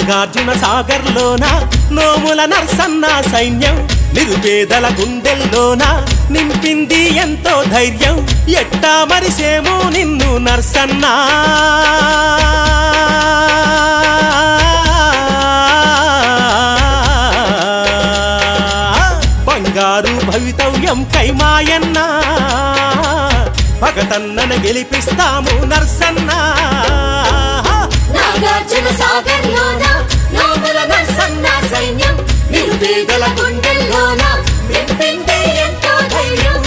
నాగార్జున సాగర్లోన నోముల నర్సన్న సైన్యం నిరుపేదల గుండెల్లోన నింపింది ఎంతో ధైర్యం ఎట్టా మరిసేమో నిన్ను నర్సన్నా బంగారు భవితవ్యం కైమాయన్న భగతన్నన గెలిపిస్తాము నర్సన్నా నాగార్జున సాగర్లోన నోముల నర్సన్న సైన్యం నిరుపేదల గుండెల్లోన నింపింది ఎంతో ధైర్యం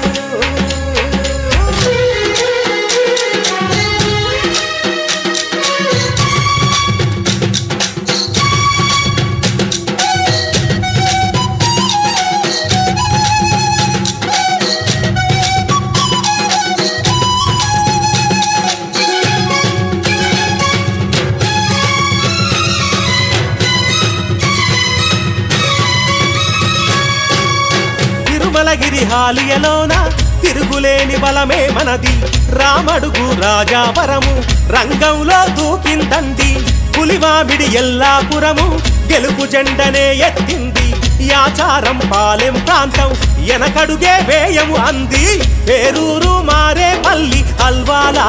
తిరుమలగిరి హాలియలోన తిరుగులేని బలమే మనది రామడుగు రాజావరము రంగంలో దూకిందండి పులిమామిడి ఎల్లాపురము గెలుపు జెండనే ఎత్తింది యాచారం పాలెం ప్రాంతం ఎనకడుగే వేయము అంది పేరూరు మారే పల్లి అల్వాలా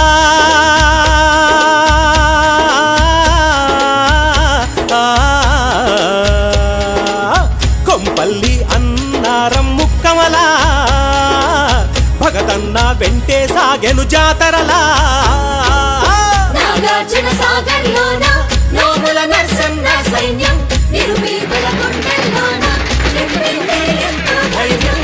కొంపల్లి అన్నారం ముక్కమలా భగతన్న వెంటే సాగెను జాతరలా నాగార్జున సాగర్లోన నోముల నర్సన్న సైన్యం నిరుపేదల గుండెల్లోన నింపింది ఎంతో ధైర్యం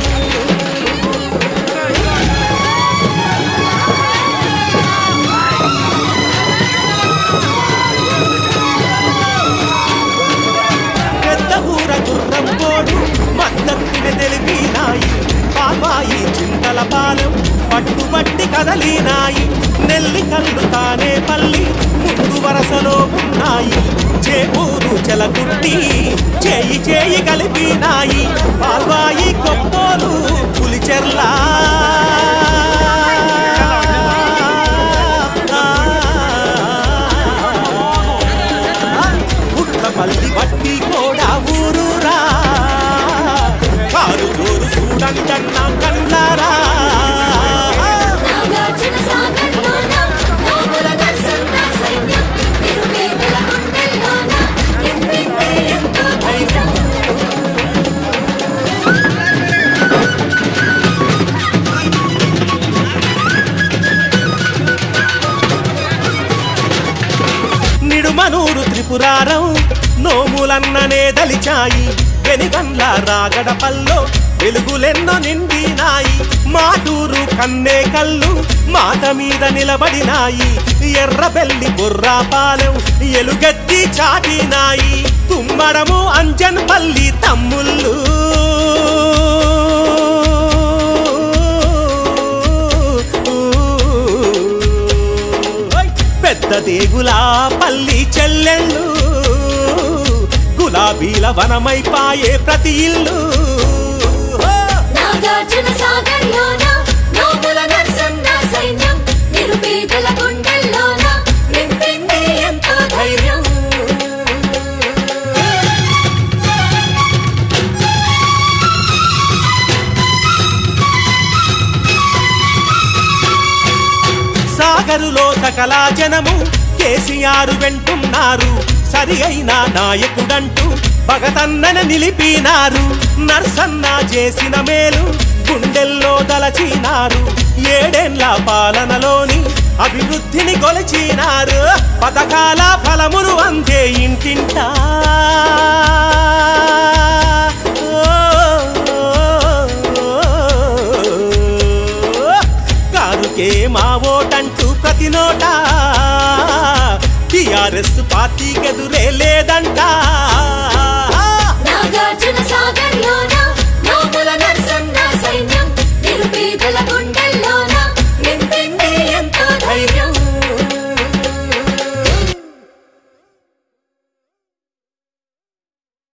పెద్ద ఊర గుర్రం పోడు మద్దతుని తెలిపినాయి పాపాయి చింతల పాలెం పట్టుబట్టి కదలినాయి నెల్లి కళ్ళు తానే పల్లి ముందు వరసలో ఉన్నాయి చేకూరు చెలకుట్టి చేయి చేయి కలిపినాయి పాల్వాయి కొప్పోలు పులిచెర్లా పుట్టపల్లి బట్టి కూడా ఊరూరా కారు జోరు చూడంటన్నా కన్నారా నాగార్జున సాగర్లోన నోముల నర్సన్న సైన్యం నిరుపేదల గుండెల్లోన నింపింది ఎంతో ధైర్యం నిడుమనూరు త్రిపురారం నోములన్ననే దలిచాయి వెనుగండ్ల రాగడపల్లో వెలుగులెన్నో నిండినాయి మాటూరు కన్నే కళ్ళు మాట మీద నిలబడినాయి ఎర్రబెల్లి బుర్రాపాలెం ఎలుగెత్తి చాటినాయి తుమ్మడము అంజన్ పల్లి తమ్ముళ్ళు ఓయ్! పెద్ద దేగులా పల్లి చెల్లెళ్ళు గులాబీల వనమైపాయే ప్రతి ఇల్లు ఓ! నాగార్జున సాగర్లోన నోముల నర్సన్న సైన్యం నిరుపేదల గుండెల్లోన నింపింది ఎంతో ధైర్యం సాగరులో సకల జనము కేసీఆర్ వెంటున్నారు సరి అయిన నాయకుడంటూ భగతన్నన నిలిపినారు నర్సన్న చేసిన మేలు గుండెల్లో దలచినారు ఏడేళ్ల పాలనలోని అభివృద్ధిని కొలిచినారు పథకాల ఫలములు అందే ఇంటింటా కారుకే మా ఓటంటూ ప్రతి నోట టిఆర్ఎస్ పార్టీకెదురే లేదంట